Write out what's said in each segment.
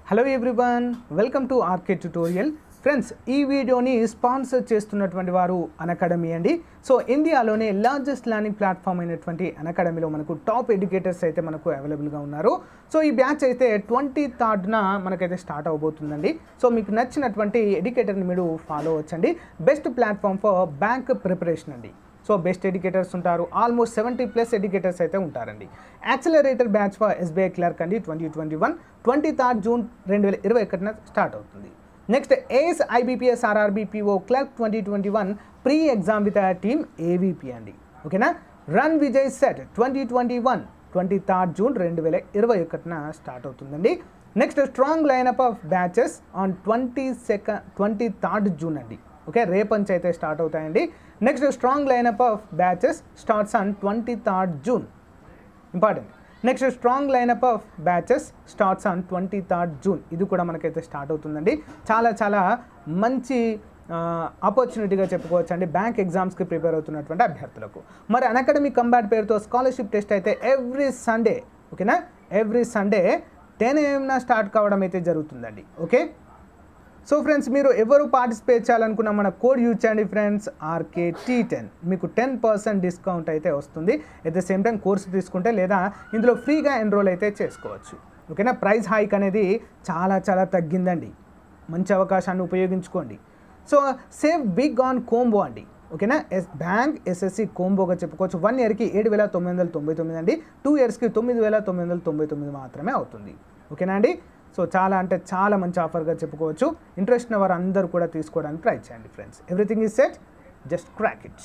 hello everyone welcome to RK tutorial friends ఈ వీడియోని sponsor చేస్తున్నటువంటి వారు అకాడమీ అండి సో ఇండియాలోనే లార్జెస్ట్ లర్నింగ్ ప్లాట్ఫామ్ అయినటువంటి అకాడమీలో మనకు టాప్ ఎడ్యుకేటర్స్ అయితే మనకు అవైలబుల్గా ఉన్నారు సో ఈ బ్యాచ్ అయితే ట్వంటీ థర్డ్న మనకైతే స్టార్ట్ అవబోతుందండి సో మీకు నచ్చినటువంటి ఎడ్యుకేటర్ని మీరు ఫాలో అవ్వచ్చండి best platform for bank preparation అండి సో బెస్ట్ ఎడ్యుకేటర్స్ ఉంటారు ఆల్మోస్ట్ సెవెంటీ ప్లస్ ఎడ్యుకేటర్స్ అయితే ఉంటారండి accelerator batch for SBI clerk అండి twenty twenty one twenty third June రెండు వేల ఇరవై ఒకటిన స్టార్ట్ అవుతుంది next as IBPS RRB PO clerk twenty twenty one pre exam with team AVP అండి ఓకేనా Ranvijay set twenty twenty one twenty third June రెండు వేల ఇరవై ఒకటిన స్టార్ట్ అవుతుందండి next strong lineup of batches on twenty second twenty third June అండి okay రేపంచి అయితే స్టార్ట్ అవుతాయండి next strong lineup of batches starts on twenty third June important next strong lineup of batches starts on twenty third June ఇది కూడా మనకైతే start అవుతుందండి చాలా చాలా మంచి ఆపర్చునిటీగా చెప్పుకోవచ్చు అండి బ్యాంక్ ఎగ్జామ్స్కి ప్రిపేర్ అవుతున్నటువంటి అభ్యర్థులకు మరి అకాడమిక్ కంబాట్ పేరుతో స్కాలర్షిప్ టెస్ట్ అయితే ఎవ్రీ సండే ఓకేనా ఎవ్రీ సండే టెన్ ఏఎంన స్టార్ట్ కావడం అయితే జరుగుతుందండి ఓకే సో ఫ్రెండ్స్ మీరు ఎవరు పార్టిసిపేట్ చేయాలనుకున్న మన కోడ్ యూజ్ చేయండి ఫ్రెండ్స్ ఆర్కే టీ టెన్ మీకు టెన్ పర్సెంట్ డిస్కౌంట్ అయితే వస్తుంది at the same time course తీసుకుంటే లేదా ఇందులో ఫ్రీగా ఎన్రోల్ అయితే చేసుకోవచ్చు ఓకేనా ప్రైస్ హైక్ అనేది చాలా చాలా తగ్గిందండి మంచి అవకాశాన్ని ఉపయోగించుకోండి so save big on combo అండి ఓకేనా ఎస్ బ్యాంక్ ఎస్ఎస్సి కోంబోగా చెప్పుకోవచ్చు వన్ ఇయర్కి ఏడు వేల తొమ్మిది వందల తొంభై తొమ్మిది అండి టూ ఇయర్స్కి తొమ్మిది వేల తొమ్మిది వందల తొంభై తొమ్మిది మాత్రమే అవుతుంది ఓకేనా అండి సో చాలా అంటే చాలా మంచి ఆఫర్గా చెప్పుకోవచ్చు ఇంట్రెస్ట్ ఉన్న వారు అందరూ కూడా తీసుకోవడానికి ట్రై చేయండి friends everything is set just crack it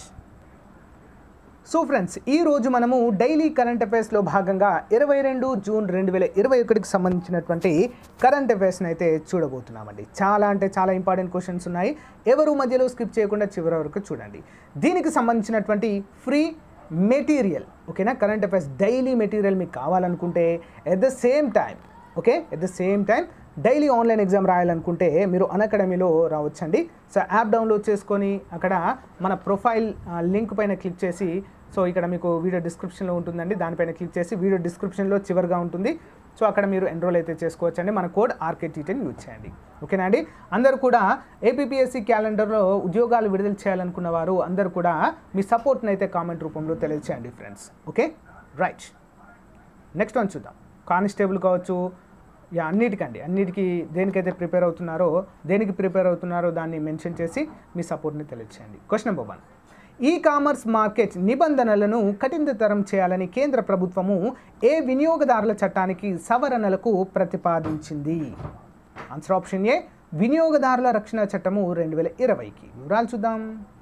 so friends ఈ రోజు మనము డైలీ కరెంట్ అఫైర్స్లో భాగంగా ఇరవై రెండు జూన్ రెండు వేల ఇరవై ఒకటికి సంబంధించినటువంటి కరెంట్ అఫైర్స్ని అయితే చూడబోతున్నామండి చాలా అంటే చాలా ఇంపార్టెంట్ క్వశ్చన్స్ ఉన్నాయి ఎవరు మధ్యలో స్కిప్ చేయకుండా చివరి వరకు చూడండి దీనికి సంబంధించినటువంటి ఫ్రీ మెటీరియల్ ఓకేనా కరెంట్ అఫైర్స్ డైలీ మెటీరియల్ మీకు కావాలనుకుంటే at the same time okay at the same time daily online exam రాయాలనుకుంటే మీరు అకాడమీలో రావచ్చండి సో యాప్ డౌన్లోడ్ చేసుకొని అక్కడ మన ప్రొఫైల్ లింక్ పైన క్లిక్ చేసి సో ఇక్కడ మీకు వీడియో డిస్క్రిప్షన్లో ఉంటుందండి దానిపైన క్లిక్ చేసి వీడియో డిస్క్రిప్షన్లో చివరిగా ఉంటుంది సో అక్కడ మీరు ఎన్రోల్ అయితే చేసుకోవచ్చండి మన కోడ్ ఆర్కేటీ టెన్ యూజ్ చేయండి ఓకేనా అండి అందరూ కూడా ఏపీఎస్సి క్యాలెండర్లో ఉద్యోగాలు విడుదల చేయాలనుకున్న వారు అందరూ కూడా మీ సపోర్ట్ని అయితే కామెంట్ రూపంలో తెలియచేయండి friends okay right next one చూద్దాం కానిస్టేబుల్ కావచ్చు యా అన్నిటికండి అన్నిటికీ దేనికైతే ప్రిపేర్ అవుతున్నారో దేనికి ప్రిపేర్ అవుతున్నారో దాన్ని మెన్షన్ చేసి మీ సపోర్ట్ని తెలియచేయండి question number one e commerce market నిబంధనలను కఠినతరం చేయాలని కేంద్ర ప్రభుత్వము ఏ వినియోగదారుల చట్టానికి సవరణలకు ప్రతిపాదించింది ఆన్సర్ ఆప్షన్ ఏ వినియోగదారుల రక్షణ చట్టము రెండు వేల ఇరవైకి వివరాలు చూద్దాం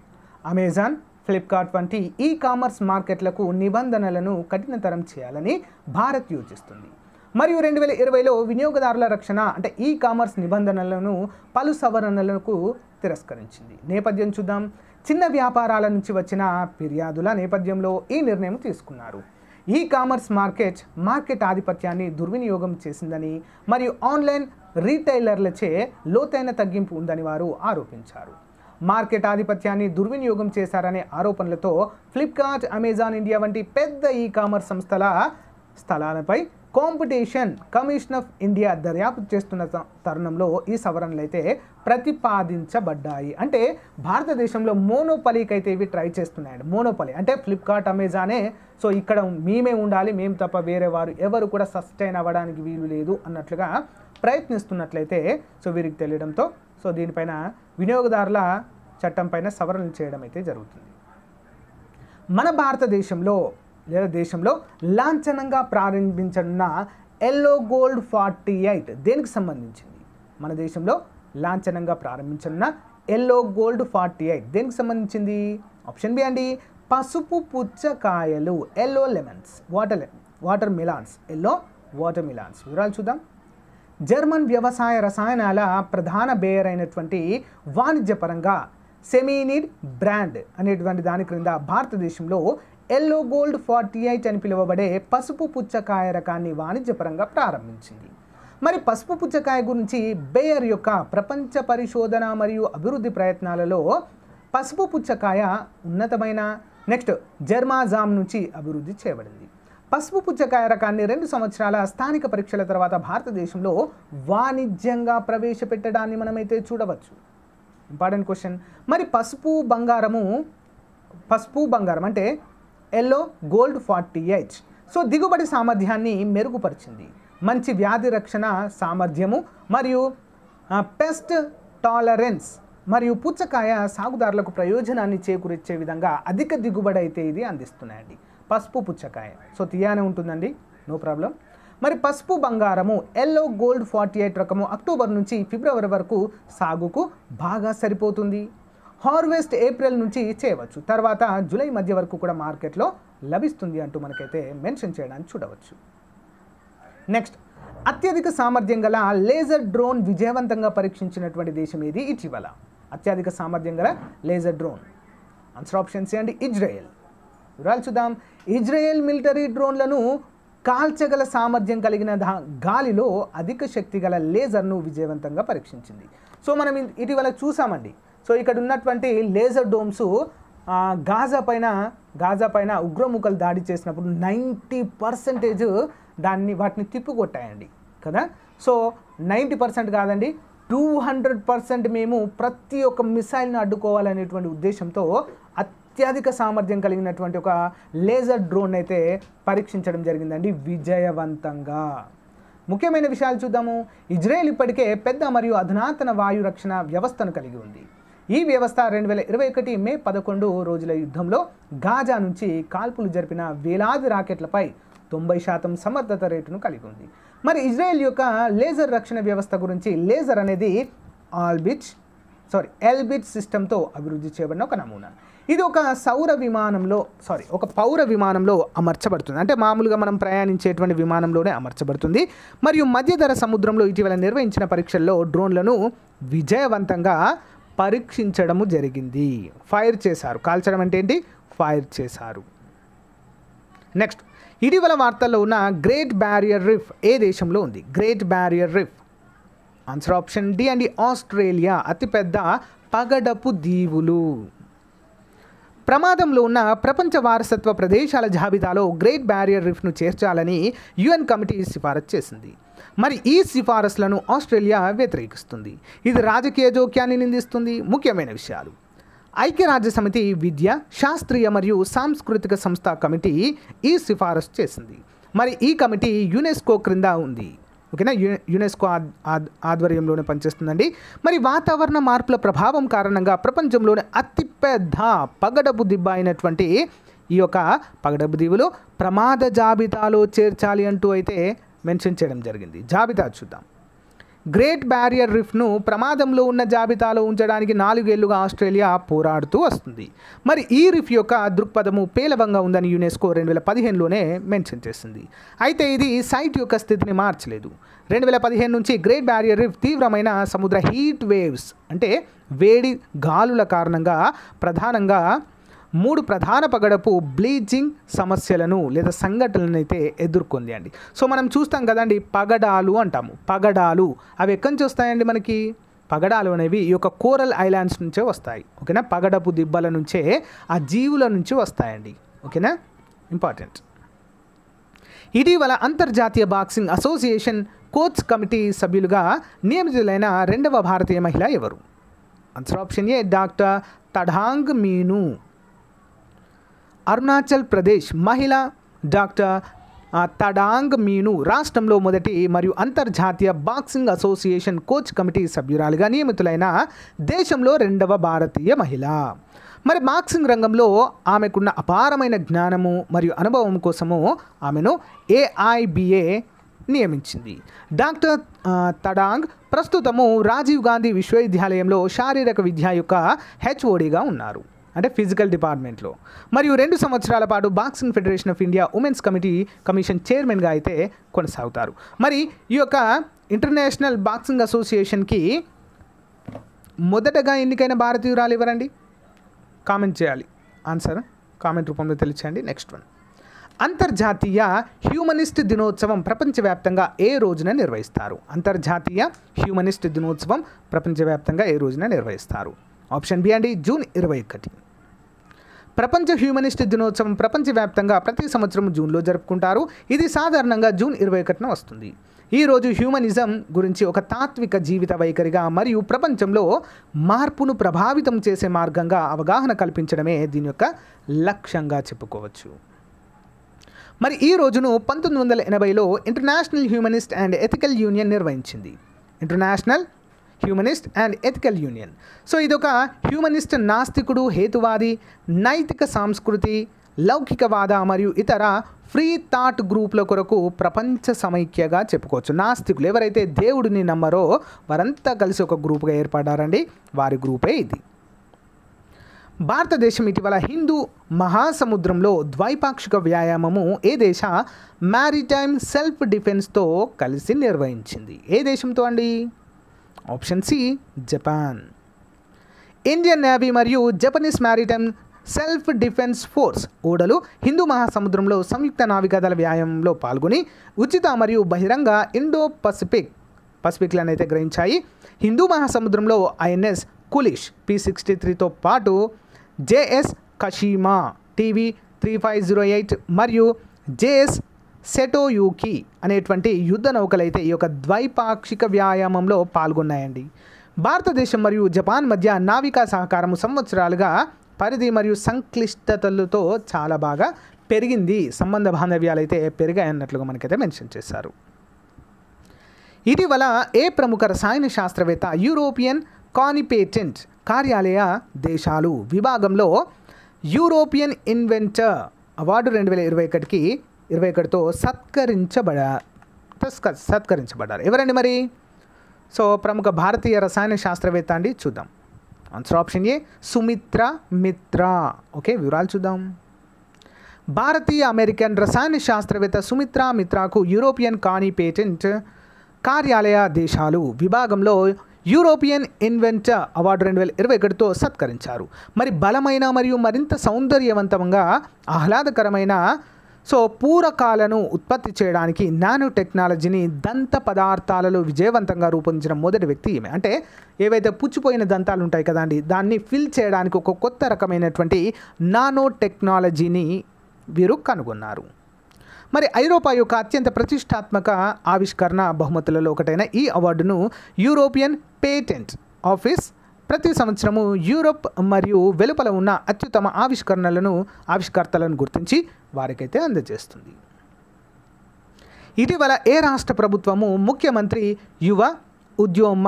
అమెజాన్ ఫ్లిప్కార్ట్ వంటి ఈ కామర్స్ మార్కెట్లకు నిబంధనలను కఠినతరం చేయాలని భారత్ యోచిస్తుంది మరియు రెండు వేల ఇరవైలో వినియోగదారుల రక్షణ అంటే ఈ కామర్స్ నిబంధనలను పలు సవరణలకు తిరస్కరించింది నేపథ్యం చూద్దాం చిన్న వ్యాపారాల నుంచి వచ్చిన ఫిర్యాదుల నేపథ్యంలో ఈ నిర్ణయం తీసుకున్నారు ఈ కామర్స్ మార్కెట్ మార్కెట్ ఆధిపత్యాన్ని దుర్వినియోగం చేసిందని మరియు ఆన్లైన్ రీటైలర్లచే లోతైన తగ్గింపు ఉందని వారు ఆరోపించారు మార్కెట్ ఆధిపత్యాన్ని దుర్వినియోగం చేశారనే ఆరోపణలతో ఫ్లిప్కార్ట్ అమెజాన్ ఇండియా వంటి పెద్ద ఈ కామర్స్ సంస్థల స్థలాలపై కాంపిటీషన్ కమిషన్ ఆఫ్ ఇండియా దర్యాప్తు చేస్తున్న త- తరుణంలో ఈ సవరణలు అయితే ప్రతిపాదించబడ్డాయి అంటే భారతదేశంలో మోనోపలీకి అయితే ఇవి ట్రై చేస్తున్నాయండి మోనోపలి అంటే ఫ్లిప్కార్ట్ అమెజానే సో ఇక్కడ మేమే ఉండాలి మేము తప్ప వేరే వారు ఎవరు కూడా సస్టైన్ అవ్వడానికి వీలు లేదు అన్నట్లుగా ప్రయత్నిస్తున్నట్లయితే సో వీరికి తెలియడంతో సో దీనిపైన వినియోగదారుల చట్టం పైన సవరణలు చేయడం అయితే జరుగుతుంది మన భారతదేశంలో లేదా దేశంలో లాంఛనంగా ప్రారంభించనున్న ఎల్లో గోల్డ్ ఫార్టీ ఎయిట్ దేనికి సంబంధించింది మన దేశంలో లాంఛనంగా ప్రారంభించనున్న ఎల్లో గోల్డ్ ఫార్టీ ఎయిట్ దేనికి సంబంధించింది ఆప్షన్ బి అండి పసుపు పుచ్చకాయలు yellow lemons water water melons yellow water melons వివరాలు చూద్దాం జర్మన్ వ్యవసాయ రసాయనాల ప్రధాన బేయర్ అయినటువంటి వాణిజ్యపరంగా సెమీనిడ్ బ్రాండ్ అనేటువంటి దాని క్రింద భారతదేశంలో ఎల్లో గోల్డ్ ఫార్టీ ఎయిట్ అని పిలువబడే పసుపు పుచ్చకాయ రకాన్ని వాణిజ్యపరంగా ప్రారంభించింది మరి పసుపు పుచ్చకాయ గురించి బేయర్ యొక్క ప్రపంచ పరిశోధన మరియు అభివృద్ధి ప్రయత్నాలలో పసుపు పుచ్చకాయ ఉన్నతమైన నెక్స్ట్ జర్మాజామ్ నుంచి అభివృద్ధి చేయబడింది పసుపు పుచ్చకాయ రకాన్ని రెండు సంవత్సరాల స్థానిక పరీక్షల తర్వాత భారతదేశంలో వాణిజ్యంగా ప్రవేశపెట్టడాన్ని మనమైతే చూడవచ్చు ఇంపార్టెంట్ క్వశ్చన్ మరి పసుపు బంగారము పసుపు బంగారం అంటే yellow gold forty eight so దిగుబడి సామర్థ్యాన్ని మెరుగుపరిచింది మంచి వ్యాధి రక్షణ సామర్థ్యము మరియు పెస్ట్ టాలరెన్స్ మరియు పుచ్చకాయ సాగుదారులకు ప్రయోజనాన్ని చేకూర్చే విధంగా అధిక దిగుబడి అయితే ఇది అందిస్తున్నాయండి పసుపు పుచ్చకాయ సో తీయానే ఉంటుందండి నో ప్రాబ్లం మరి పసుపు బంగారము ఎల్లో గోల్డ్ ఫార్టీ ఎయిట్ రకము అక్టోబర్ నుంచి ఫిబ్రవరి వరకు సాగుకు బాగా సరిపోతుంది హార్వెస్ట్ ఏప్రిల్ నుంచి చేయవచ్చు తర్వాత జూలై మధ్య వరకు కూడా మార్కెట్లో లభిస్తుంది అంటూ మనకైతే మెన్షన్ చేయడానికి చూడవచ్చు నెక్స్ట్ అత్యధిక సామర్థ్యం గల లేజర్ డ్రోన్ విజయవంతంగా పరీక్షించినటువంటి దేశం ఏది ఇటీవల అత్యధిక సామర్థ్యం గల laser drone answer option C అండి ఇజ్రాయెల్ వివరాలు చూద్దాం ఇజ్రాయెల్ మిలిటరీ డ్రోన్లను కాల్చగల సామర్థ్యం కలిగిన దా- గాలిలో అధిక శక్తి గల లేజర్ను విజయవంతంగా పరీక్షించింది సో మనం ఇ- ఇటీవల చూసామండి సో ఇక్కడ ఉన్నటువంటి లేజర్ డోమ్స్ ఆ, గాజా పైన గాజా పైన ఉగ్రముఖలు దాడి చేసినప్పుడు నైంటీ పర్సెంటేజ్ దాన్ని వాటిని తిప్పికొట్టాయండి కదా సో నైంటీ పర్సెంట్ కాదండి టూ హండ్రెడ్ పర్సెంట్ మేము ప్రతి ఒక్క మిసైల్ని అడ్డుకోవాలనేటువంటి ఉద్దేశంతో అత్యధిక సామర్థ్యం కలిగినటువంటి ఒక లేజర్ డ్రోన్ అయితే పరీక్షించడం జరిగిందండి విజయవంతంగా ముఖ్యమైన విషయాలు చూద్దాము ఇజ్రాయెల్ ఇప్పటికే పెద్ద మరియు అధునాతన వాయు రక్షణ వ్యవస్థను కలిగి ఉంది ఈ వ్యవస్థ రెండు వేల ఇరవై ఒకటి మే పదకొండు రోజుల యుద్ధంలో గాజా నుంచి కాల్పులు జరిపిన వేలాది రాకెట్లపై తొంభై శాతం సమర్థత రేటును కలిగి ఉంది మరి ఇజ్రాయెల్ యొక్క లేజర్ రక్షణ వ్యవస్థ గురించి లేజర్ అనేది ఆల్బిచ్ సారీ ఎల్బిట్ సిస్టంతో అభివృద్ధి చేయబడిన ఒక నమూనా ఇది ఒక సౌర విమానంలో సారీ ఒక పౌర విమానంలో అమర్చబడుతుంది అంటే మామూలుగా మనం ప్రయాణించేటువంటి విమానంలోనే అమర్చబడుతుంది మరియు మధ్యధర సముద్రంలో ఇటీవల నిర్వహించిన పరీక్షల్లో డ్రోన్లను విజయవంతంగా పరీక్షించడము జరిగింది ఫైర్ చేశారు కాల్చడం అంటే ఏంటి ఫైర్ చేశారు నెక్స్ట్ ఇటీవల వార్తల్లో ఉన్న గ్రేట్ బ్యారియర్ రిఫ్ ఏ దేశంలో ఉంది great barrier reef answer option D అండి ఆస్ట్రేలియా అతిపెద్ద పగడపు దీవులు ప్రమాదంలో ఉన్న ప్రపంచ వారసత్వ ప్రదేశాల జాబితాలో గ్రేట్ బ్యారియర్ రిఫ్ను చేర్చాలని యుఎన్ కమిటీ సిఫారసు చేసింది మరి ఈ సిఫారసులను ఆస్ట్రేలియా వ్యతిరేకిస్తుంది ఇది రాజకీయ జోక్యాన్ని నిందిస్తుంది ముఖ్యమైన విషయాలు ఐక్యరాజ్య సమితి విద్య శాస్త్రీయ మరియు సాంస్కృతిక సంస్థ కమిటీ ఈ సిఫారసు చేసింది మరి ఈ కమిటీ యునెస్కో క్రింద ఉంది ఓకేనా యు యునెస్కో ఆద్ ఆద్ ఆధ్వర్యంలోనే పనిచేస్తుందండి మరి వాతావరణ మార్పుల ప్రభావం కారణంగా ప్రపంచంలోని అతిపెద్ద పగడపు దిబ్బ అయినటువంటి ఈ యొక్క పగడపు దీవులు ప్రమాద జాబితాలో చేర్చాలి అంటూ అయితే మెన్షన్ చేయడం జరిగింది జాబితా చూద్దాం గ్రేట్ బ్యారియర్ రిఫ్ను ప్రమాదంలో ఉన్న జాబితాలో ఉంచడానికి నాలుగేళ్లుగా ఆస్ట్రేలియా పోరాడుతూ వస్తుంది మరి ఈ రిఫ్ యొక్క దృక్పథము పేలవంగా ఉందని యునెస్కో రెండు వేల పదిహేనులోనే మెన్షన్ చేసింది అయితే ఇది సైట్ యొక్క స్థితిని మార్చలేదు రెండు వేల పదిహేను నుంచి గ్రేట్ బ్యారియర్ రిఫ్ తీవ్రమైన సముద్ర హీట్ వేవ్స్ అంటే వేడి గాలుల కారణంగా ప్రధానంగా మూడు ప్రధాన పగడపు బ్లీచింగ్ సమస్యలను లేదా సంఘటనలను అయితే ఎదుర్కొంది అండి సో మనం చూస్తాం కదండి పగడాలు అంటాము పగడాలు అవి ఎక్కడి నుంచి వస్తాయండి మనకి పగడాలు అనేవి ఈ యొక్క కోరల్ ఐలాండ్స్ నుంచే వస్తాయి ఓకేనా పగడపు దిబ్బల నుంచే ఆ జీవుల నుంచి వస్తాయండి ఓకేనా ఇంపార్టెంట్ ఇటీవల అంతర్జాతీయ బాక్సింగ్ అసోసియేషన్ కోచ్ కమిటీ సభ్యులుగా నియమితులైన రెండవ భారతీయ మహిళ ఎవరు answer option A doctor Tadang Minu Arunachal Pradesh మహిళ డాక్టర్ ఆ, తడాంగ్ మీను రాష్ట్రంలో మొదటి మరియు అంతర్జాతీయ బాక్సింగ్ అసోసియేషన్ కోచ్ కమిటీ సభ్యురాలుగా నియమితులైన దేశంలో రెండవ భారతీయ మహిళ మరి బాక్సింగ్ రంగంలో ఆమెకున్న అపారమైన జ్ఞానము మరియు అనుభవం కోసము ఆమెను ఏఐబిఏ నియమించింది డాక్టర్ ఆ, తడాంగ్ ప్రస్తుతము రాజీవ్ గాంధీ విశ్వవిద్యాలయంలో శారీరక విద్య యొక్క హెచ్ఓడిగా ఉన్నారు అంటే ఫిజికల్ డిపార్ట్మెంట్లో మరియు రెండు సంవత్సరాల పాటు boxing federation of India women's committee commission చైర్మన్గా అయితే కొనసాగుతారు మరి ఈ యొక్క ఇంటర్నేషనల్ బాక్సింగ్ అసోసియేషన్కి మొదటగా ఎన్నికైన భారతీయురాలు ఎవరండి కామెంట్ చేయాలి ఆన్సర్ కామెంట్ రూపంలో తెలియచేయండి నెక్స్ట్ వన్ అంతర్జాతీయ హ్యూమనిస్ట్ దినోత్సవం ప్రపంచవ్యాప్తంగా ఏ రోజున నిర్వహిస్తారు అంతర్జాతీయ హ్యూమనిస్ట్ దినోత్సవం ప్రపంచవ్యాప్తంగా ఏ రోజున నిర్వహిస్తారు ఆప్షన్ బి అండి జూన్ ఇరవై ఒకటి ప్రపంచ హ్యూమనిస్ట్ దినోత్సవం ప్రపంచవ్యాప్తంగా ప్రతి సంవత్సరం జూన్లో జరుపుకుంటారు ఇది సాధారణంగా జూన్ ఇరవై ఒకటిన వస్తుంది ఈరోజు హ్యూమనిజం గురించి ఒక తాత్విక జీవిత వైఖరిగా మరియు ప్రపంచంలో మార్పును ప్రభావితం చేసే మార్గంగా అవగాహన కల్పించడమే దీని యొక్క లక్ష్యంగా చెప్పుకోవచ్చు మరి ఈ రోజును పంతొమ్మిది వందల ఎనభైలో international humanist and ethical union నిర్వహించింది international humanist and ethical union so ఇదొక హ్యూమనిస్ట్ నాస్తికుడు హేతువాది నైతిక సంస్కృతి లౌకికవాద మరియు ఇతర ఫ్రీ థాట్ గ్రూప్ల కొరకు ప్రపంచ సమైక్యగా చెప్పుకోవచ్చు నాస్తికులు ఎవరైతే దేవుడిని నమ్మరో వారంతా కలిసి ఒక గ్రూప్గా ఏర్పడ్డారండి వారి గ్రూపే ఇది భారతదేశం ఇటీవల హిందూ మహాసముద్రంలో ద్వైపాక్షిక వ్యాయామము ఏ దేశ మ్యారిటైమ్ సెల్ఫ్ డిఫెన్స్తో కలిసి నిర్వహించింది ఏ దేశంతో అండి option C Japan Indian navy మరియు Japanese maritime self defence force ఓడలు హిందూ మహాసముద్రంలో సంయుక్త నావికాదళ వ్యాయామంలో పాల్గొని ఉచిత మరియు బహిరంగ ఇండో పసిఫిక్ పసిఫిక్లను అయితే గ్రహించాయి హిందూ మహాసముద్రంలో ఐఎన్ఎస్ కులిష్ పి సిక్స్టీ త్రీతో పాటు JS Kashima TV three five zero eight మరియు జేఎస్ సెటోయూకి అనేటువంటి యుద్ధ నౌకలైతే ఈ యొక్క ద్వైపాక్షిక వ్యాయామంలో పాల్గొన్నాయండి భారతదేశం మరియు జపాన్ మధ్య నావికా సహకారం సంవత్సరాలుగా పరిధి మరియు సంక్లిష్టతలతో చాలా బాగా పెరిగింది సంబంధ బాంధవ్యాలు అయితే పెరిగాయన్నట్లుగా మనకైతే మెన్షన్ చేశారు ఇటీవల ఏ ప్రముఖ రసాయన శాస్త్రవేత్త యూరోపియన్ కానిపేటెంట్ కార్యాలయ దేశాలు విభాగంలో యూరోపియన్ ఇన్వెంటర్ అవార్డు రెండు వేల ఇరవై ఒకటికి ఇరవై ఒకటితో సత్కరించబడ తస్క- సత్కరించబడ్డారు ఎవరండి మరి సో ప్రముఖ భారతీయ రసాయన శాస్త్రవేత్త అండి చూద్దాం ఆన్సర్ ఆప్షన్ ఏ సుమిత్ర మిత్ర ఓకే వివరాలు చూద్దాం భారతీయ అమెరికన్ రసాయన శాస్త్రవేత్త సుమిత్రా మిత్రాకు యూరోపియన్ కాని పేటెంట్ కార్యాలయ దేశాలు విభాగంలో యూరోపియన్ ఇన్వెంటర్ అవార్డు రెండు వేల ఇరవై ఒకటితో సత్కరించారు మరి బలమైన మరియు మరింత సౌందర్యవంతంగా ఆహ్లాదకరమైన సో పూరకాలను ఉత్పత్తి చేయడానికి నానో టెక్నాలజీని దంత పదార్థాలలో విజయవంతంగా రూపొందించిన మొదటి వ్యక్తి ఈమె అంటే ఏవైతే పుచ్చిపోయిన దంతాలు ఉంటాయి కదండి దాన్ని ఫిల్ చేయడానికి ఒక కొత్త రకమైనటువంటి నానో టెక్నాలజీని వీరు కనుగొన్నారు మరి ఐరోపా యొక్క అత్యంత ప్రతిష్టాత్మక ఆవిష్కరణ బహుమతులలో ఒకటైన ఈ అవార్డును యూరోపియన్ పేటెంట్ ఆఫీస్ ప్రతి సంవత్సరము యూరోప్ మరియు వెలుపల ఉన్న అత్యుత్తమ ఆవిష్కరణలను ఆవిష్కర్తలను గుర్తించి వారికైతే అందజేస్తుంది ఇటీవల ఏ రాష్ట్ర ప్రభుత్వము ముఖ్యమంత్రి యువ ఉద్యోమ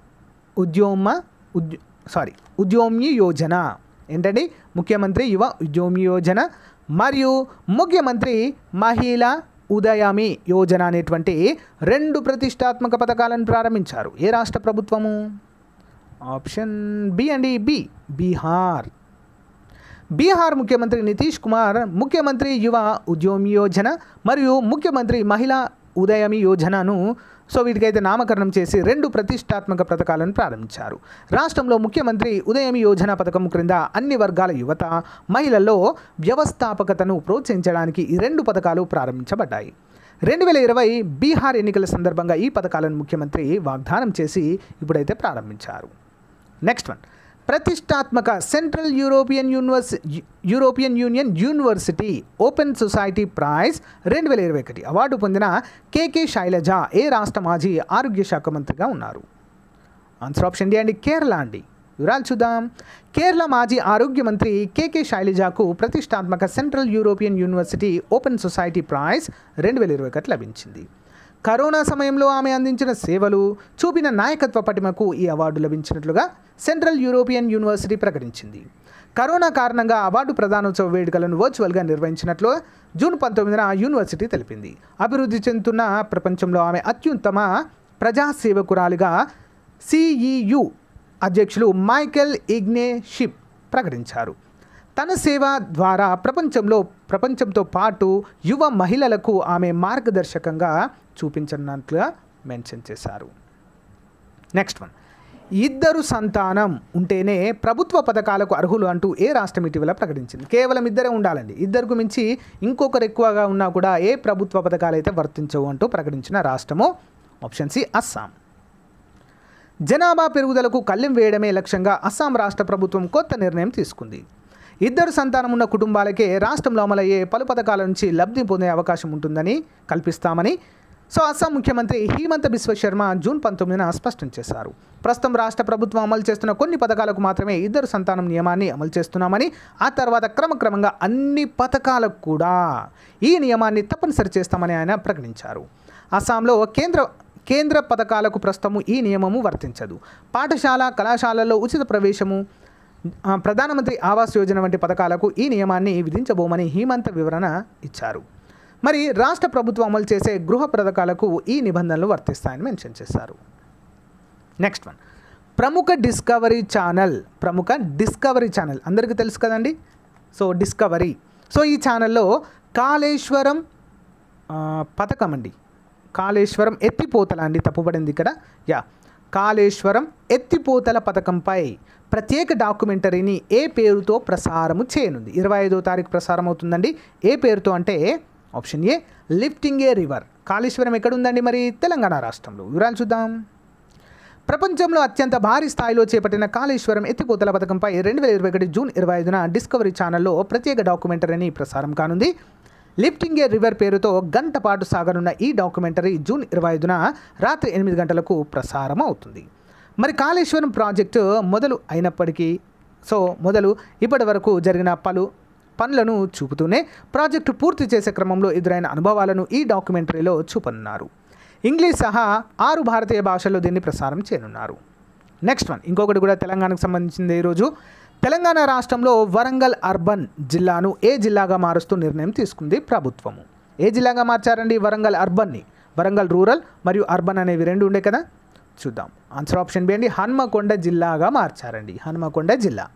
ఉద్యోమ ఉద్యో సారీ ఉద్యోమి యోజన ఏంటండి ముఖ్యమంత్రి యువ ఉద్యోమి యోజన మరియు ముఖ్యమంత్రి మహిళా ఉదయమి యోజన అనేటువంటి రెండు ప్రతిష్టాత్మక పథకాలను ప్రారంభించారు ఏ రాష్ట్ర ప్రభుత్వము ఆప్షన్ బి అండి బి బీహార్ బీహార్ ముఖ్యమంత్రి నితీష్ కుమార్ ముఖ్యమంత్రి యువ ఉద్యోమి యోజన మరియు ముఖ్యమంత్రి మహిళా ఉదయమి యోజనను సో వీటికైతే నామకరణం చేసి రెండు ప్రతిష్టాత్మక పథకాలను ప్రారంభించారు రాష్ట్రంలో ముఖ్యమంత్రి ఉదయమి యోజన పథకం క్రింద అన్ని వర్గాల యువత మహిళల్లో వ్యవస్థాపకతను ప్రోత్సహించడానికి ఈ రెండు పథకాలు ప్రారంభించబడ్డాయి రెండు వేల ఇరవై బీహార్ ఎన్నికల సందర్భంగా ఈ పథకాలను ముఖ్యమంత్రి వాగ్దానం చేసి ఇప్పుడైతే ప్రారంభించారు నెక్స్ట్ వన్ ప్రతిష్టాత్మక central European universe European union university open society prize రెండు వేల ఇరవై ఒకటి అవార్డు పొందిన కేకే శైలజ ఏ రాష్ట్ర మాజీ ఆరోగ్య శాఖ మంత్రిగా ఉన్నారు ఆన్సర్ ఆప్షన్ డి అండి కేరళ అండి వివరాలు చూద్దాం కేరళ మాజీ ఆరోగ్య మంత్రి కేకే శైలజకు ప్రతిష్టాత్మక central European university open society prize రెండు వేల ఇరవై ఒకటి లభించింది కరోనా సమయంలో ఆమె అందించిన సేవలు చూపిన నాయకత్వ పటిమకు ఈ అవార్డు లభించినట్లుగా సెంట్రల్ యూరోపియన్ యూనివర్సిటీ ప్రకటించింది కరోనా కారణంగా అవార్డు ప్రధానోత్సవ వేడుకలను వర్చువల్గా నిర్వహించినట్లు జూన్ పంతొమ్మిదిన యూనివర్సిటీ తెలిపింది అభివృద్ధి చెందుతున్న ప్రపంచంలో ఆమె అత్యుత్తమ ప్రజాసేవకురాలిగా సిఈయు అధ్యక్షులు మైకెల్ ఇగ్నేషిప్ ప్రకటించారు తన సేవ ద్వారా ప్రపంచంలో ప్రపంచంతో పాటు యువ మహిళలకు ఆమె మార్గదర్శకంగా చూపించనున్నట్లుగా మెన్షన్ చేశారు నెక్స్ట్ వన్ ఇద్దరు సంతానం ఉంటేనే ప్రభుత్వ పథకాలకు అర్హులు అంటూ ఏ రాష్ట్రం ఇటీవల ప్రకటించింది కేవలం ఇద్దరే ఉండాలండి ఇద్దరికి మించి ఇంకొకరు ఎక్కువగా ఉన్నా కూడా ఏ ప్రభుత్వ పథకాలు అయితే వర్తించవు అంటూ ప్రకటించిన రాష్ట్రము ఆప్షన్ సి అస్సాం జనాభా పెరుగుదలకు కళ్ళెం వేయడమే లక్ష్యంగా అస్సాం రాష్ట్ర ప్రభుత్వం కొత్త నిర్ణయం తీసుకుంది ఇద్దరు సంతానం ఉన్న కుటుంబాలకే రాష్ట్రంలో అమలయ్యే పలు పథకాల నుంచి లబ్ధి పొందే అవకాశం ఉంటుందని కల్పిస్తామని సో అస్సాం ముఖ్యమంత్రి హేమంత్ బిశ్వ శర్మ జూన్ పంతొమ్మిదిన స్పష్టం చేశారు ప్రస్తుతం రాష్ట్ర ప్రభుత్వం అమలు చేస్తున్న కొన్ని పథకాలకు మాత్రమే ఇద్దరు సంతానం నియమాన్ని అమలు చేస్తున్నామని ఆ తర్వాత క్రమక్రమంగా అన్ని పథకాలకు కూడా ఈ నియమాన్ని తప్పనిసరి చేస్తామని ఆయన ప్రకటించారు అస్సాంలో కేంద్ర కేంద్ర పథకాలకు ప్రస్తుతము ఈ నియమము వర్తించదు పాఠశాల కళాశాలల్లో ఉచిత ప్రవేశము ఆ, ప్రధానమంత్రి ఆవాస్ యోజన వంటి పథకాలకు ఈ నియమాన్ని విధించబోమని హేమంత్ వివరణ ఇచ్చారు మరి రాష్ట్ర ప్రభుత్వం అమలు చేసే గృహ పథకాలకు ఈ నిబంధనలు వర్తిస్తాయని మెన్షన్ చేశారు నెక్స్ట్ వన్ ప్రముఖ డిస్కవరీ ఛానల్ ప్రముఖ డిస్కవరీ ఛానల్ అందరికీ తెలుసు కదండి సో డిస్కవరీ సో ఈ ఛానల్లో కాళేశ్వరం ఆ, పథకం అండి కాళేశ్వరం ఎత్తిపోతల అండి తప్పుపడింది ఇక్కడ యా కాళేశ్వరం ఎత్తిపోతల పథకంపై ప్రత్యేక డాక్యుమెంటరీని ఏ పేరుతో ప్రసారము చేయనుంది ఇరవై ఐదో తారీఖు ప్రసారం అవుతుందండి ఏ పేరుతో అంటే ఆప్షన్ ఏ లిఫ్టింగ్ ఏ రివర్ కాళేశ్వరం ఎక్కడుందండి మరి తెలంగాణ రాష్ట్రంలో వివరాలు చూద్దాం ప్రపంచంలో అత్యంత భారీ స్థాయిలో చేపట్టిన కాళేశ్వరం ఎత్తిపోతల పథకంపై రెండు వేల ఇరవై ఒకటి జూన్ ఇరవై ఐదున డిస్కవరీ ఛానల్లో ప్రత్యేక డాక్యుమెంటరీని ప్రసారం కానుంది లిఫ్టింగ్ ఏ రివర్ పేరుతో గంట పాటు సాగనున్న ఈ డాక్యుమెంటరీ జూన్ ఇరవై ఐదున రాత్రి ఎనిమిది గంటలకు ప్రసారం అవుతుంది మరి కాళేశ్వరం ప్రాజెక్టు మొదలు అయినప్పటికీ సో మొదలు ఇప్పటి వరకు జరిగిన పలు పనులను చూపుతూనే ప్రాజెక్టు పూర్తి చేసే క్రమంలో ఎదురైన అనుభవాలను ఈ డాక్యుమెంటరీలో చూపనున్నారు ఇంగ్లీష్ సహా ఆరు భారతీయ భాషల్లో దీన్ని ప్రసారం చేయనున్నారు నెక్స్ట్ వన్ ఇంకొకటి కూడా తెలంగాణకు సంబంధించింది ఈరోజు తెలంగాణ రాష్ట్రంలో వరంగల్ అర్బన్ జిల్లాను ఏ జిల్లాగా మారుస్తూ నిర్ణయం తీసుకుంది ప్రభుత్వము ఏ జిల్లాగా మార్చారండి వరంగల్ అర్బన్ని వరంగల్ రూరల్ మరియు అర్బన్ అనేవి రెండు ఉండే కదా చూద్దాం ఆన్సర్ ఆప్షన్ బి అండి హన్మకొండ జిల్లాగా మార్చారండి హన్మకొండ జిల్లా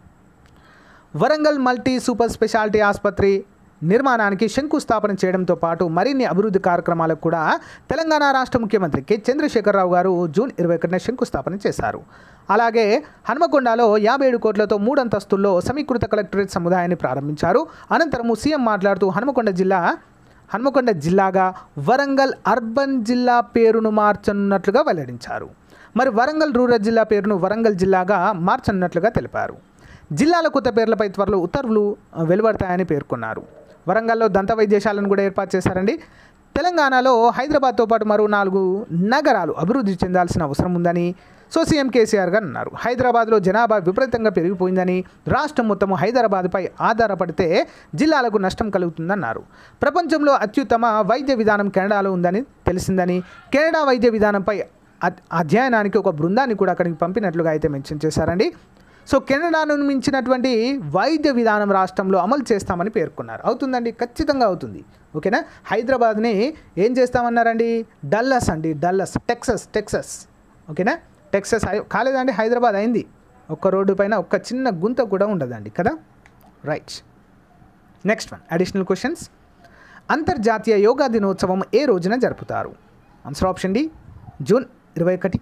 వరంగల్ మల్టీ సూపర్ స్పెషాలిటీ ఆసుపత్రి నిర్మాణానికి శంకుస్థాపన చేయడంతో పాటు మరిన్ని అభివృద్ధి కార్యక్రమాలకు కూడా తెలంగాణ రాష్ట్ర ముఖ్యమంత్రి కె చంద్రశేఖరరావు గారు జూన్ ఇరవై ఒకటిన శంకుస్థాపన చేశారు అలాగే హన్మకొండలో యాభై ఏడు కోట్లతో మూడంతస్తుల్లో సమీకృత కలెక్టరేట్ సముదాయాన్ని ప్రారంభించారు అనంతరము సీఎం మాట్లాడుతూ హన్మకొండ జిల్లా హన్మకొండ జిల్లాగా వరంగల్ అర్బన్ జిల్లా పేరును మార్చనున్నట్లుగా వెల్లడించారు మరి వరంగల్ రూరల్ జిల్లా పేరును వరంగల్ జిల్లాగా మార్చనున్నట్లుగా తెలిపారు జిల్లాల కొత్త పేర్లపై త్వరలో ఉత్తర్వులు ఆ, వెలువడతాయని పేర్కొన్నారు వరంగల్లో దంత వైద్యశాలను కూడా ఏర్పాటు చేశారండి తెలంగాణలో హైదరాబాద్తో పాటు మరో నాలుగు నగరాలు అభివృద్ధి చెందాల్సిన అవసరం ఉందని సో సీఎం కేసీఆర్ గారు అన్నారు హైదరాబాద్లో జనాభా విపరీతంగా పెరిగిపోయిందని రాష్ట్రం మొత్తం హైదరాబాద్పై ఆధారపడితే జిల్లాలకు నష్టం కలుగుతుందన్నారు ప్రపంచంలో అత్యుత్తమ వైద్య విధానం కెనడాలో ఉందని తెలిసిందని కెనడా వైద్య విధానంపై అద్- అధ్యయనానికి ఒక బృందాన్ని కూడా అక్కడికి పంపినట్లుగా అయితే మెన్షన్ చేశారండి సో కెనడాను మించినటువంటి వైద్య విధానం రాష్ట్రంలో అమలు చేస్తామని పేర్కొన్నారు అవుతుందండి ఖచ్చితంగా అవుతుంది ఓకేనా హైదరాబాద్ని ఏం చేస్తామన్నారండి డల్లస్ అండి డల్లస్ టెక్సస్ టెక్సస్ ఓకేనా టెక్సస్ అయి- కాలేదండి హైదరాబాద్ అయింది ఒక్క రోడ్డు పైన ఒక్క చిన్న గుంత కూడా ఉండదండి కదా right next one additional questions అంతర్జాతీయ యోగా దినోత్సవం ఏ రోజున జరుపుతారు ఆన్సర్ ఆప్షన్ డి జూన్ ఇరవై ఒకటి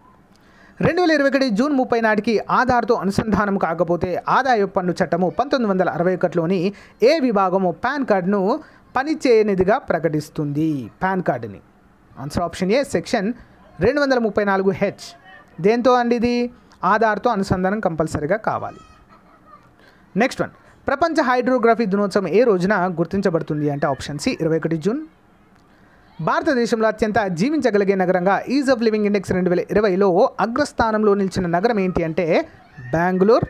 రెండు వేల ఇరవై ఒకటి జూన్ ముప్పై నాటికి ఆధార్తో అనుసంధానం కాకపోతే ఆదాయ పన్ను చట్టము పంతొమ్మిది వందల అరవై ఒకటిలోని ఏ విభాగము పాన్ కార్డును పనిచేయనిదిగా ప్రకటిస్తుంది పాన్ కార్డుని ఆన్సర్ ఆప్షన్ ఏ సెక్షన్ రెండు వందల ముప్పై నాలుగు హెచ్ దేంతో అండి ఇది ఆధార్తో అనుసంధానం కంపల్సరీగా కావాలి నెక్స్ట్ వన్ ప్రపంచ హైడ్రోగ్రఫీ దినోత్సవం ఏ రోజున గుర్తించబడుతుంది అంటే ఆప్షన్ సి ఇరవై ఒకటి జూన్ భారతదేశంలో అత్యంత జీవించగలిగే నగరంగా ఈజ్ ఆఫ్ లివింగ్ ఇండెక్స్ రెండు వేల ఇరవైలో అగ్రస్థానంలో నిలిచిన నగరం ఏంటి అంటే బెంగళూరు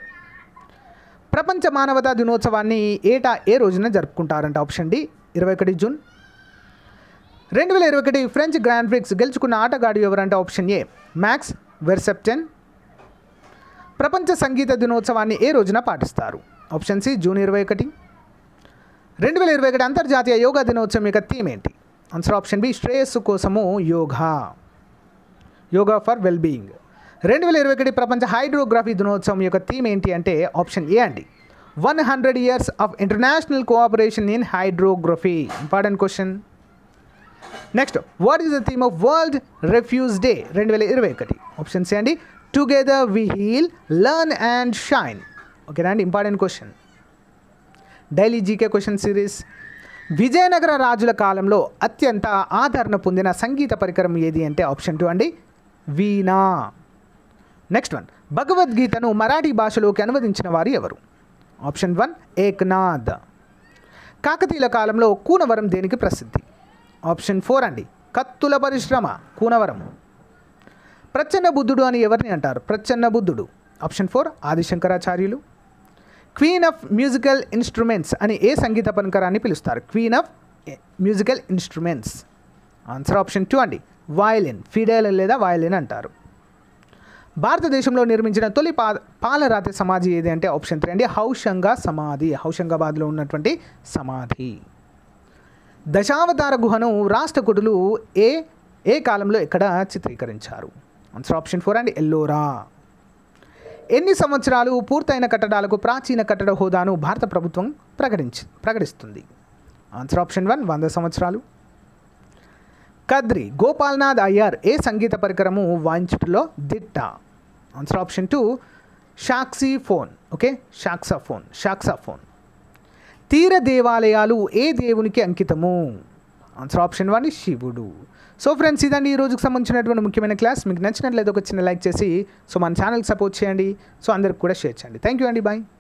ప్రపంచ మానవతా దినోత్సవాన్ని ఏటా ఏ రోజున జరుపుకుంటారంట ఆప్షన్ డి ఇరవై ఒకటి జూన్ రెండు వేల ఇరవై ఒకటి ఫ్రెంచ్ గ్రాండ్ ప్రిక్స్ గెలుచుకున్న ఆటగాడు ఎవరంటే ఆప్షన్ ఏ మ్యాక్స్ వెర్సెప్టెన్ ప్రపంచ సంగీత దినోత్సవాన్ని ఏ రోజున పాటిస్తారు ఆప్షన్ సి జూన్ ఇరవై ఒకటి రెండు వేల ఇరవై ఒకటి అంతర్జాతీయ యోగా దినోత్సవం యొక్క థీమ్ ఏంటి ఆన్సర్ ఆప్షన్ బి శ్రేయస్సు కోసము yoga yoga for well being రెండు వేల ఇరవై ఒకటి ప్రపంచ హైడ్రోగ్రఫీ దినోత్సవం యొక్క థీమ్ ఏంటి అంటే ఆప్షన్ ఏ అండి one hundred years of international cooperation in hydrography important question next what is the theme of world refuge day రెండు వేల ఇరవై ఒకటి ఆప్షన్ సి అండి together we heal learn and shine ఓకేనా అండి important question daily GK question series Vijayanagara రాజుల కాలంలో అత్యంత ఆదరణ పొందిన సంగీత పరికరం ఏది అంటే ఆప్షన్ టూ అండి వీణా నెక్స్ట్ వన్ భగవద్గీతను మరాఠీ భాషలోకి అనువదించిన వారు ఎవరు ఆప్షన్ వన్ ఏక్నాథ్ కాకతీయుల కాలంలో కూనవరం దేనికి ప్రసిద్ధి ఆప్షన్ ఫోర్ అండి కత్తుల పరిశ్రమ కూనవరం ప్రచ్ఛన్న బుద్ధుడు అని ఎవరిని అంటారు ప్రచ్ఛన్న బుద్ధుడు ఆప్షన్ ఫోర్ ఆదిశంకరాచార్యులు క్వీన్ ఆఫ్ మ్యూజికల్ ఇన్స్ట్రుమెంట్స్ అని ఏ సంగీత పరికరాన్ని పిలుస్తారు queen of musical instruments answer option two అండి వయలిన్ ఫిడెల్ లేదా వయలిన్ అంటారు భారతదేశంలో నిర్మించిన తొలి పా పాలరాతి సమాధి ఏది అంటే ఆప్షన్ త్రీ అండి హౌషంగా సమాధి హౌషంగాబాద్లో ఉన్నటువంటి సమాధి దశావతార గుహను రాష్ట్రకూటులు ఏ ఏ కాలంలో ఎక్కడ చిత్రీకరించారు ఆన్సర్ ఆప్షన్ ఫోర్ అండి ఎల్లోరా ఎన్ని సంవత్సరాలు పూర్తయిన కట్టడాలకు ప్రాచీన కట్టడ హోదాను భారత ప్రభుత్వం ప్రకటించి ప్రకటిస్తుంది ఆన్సర్ ఆప్షన్ వన్ వంద సంవత్సరాలు కద్రి గోపాల్నాథ్ అయ్యర్ ఏ సంగీత పరికరము వాయించుటలో దిట్ట answer option two saxophone okay saxophone saxophone తీర దేవాలయాలు ఏ దేవునికి అంకితము ఆన్సర్ ఆప్షన్ వన్ శివుడు సో ఫ్రెండ్స్ ఇదండి ఈ రోజుకి సంబంధించినటువంటి ముఖ్యమైన క్లాస్ మీకు నచ్చినట్లయితే ఒక చిన్న లైక్ చేసి సో మన ఛానల్కి సపోర్ట్ చేయండి సో అందరికి కూడా షేర్ చేయండి థ్యాంక్ యూ అండి బాయ్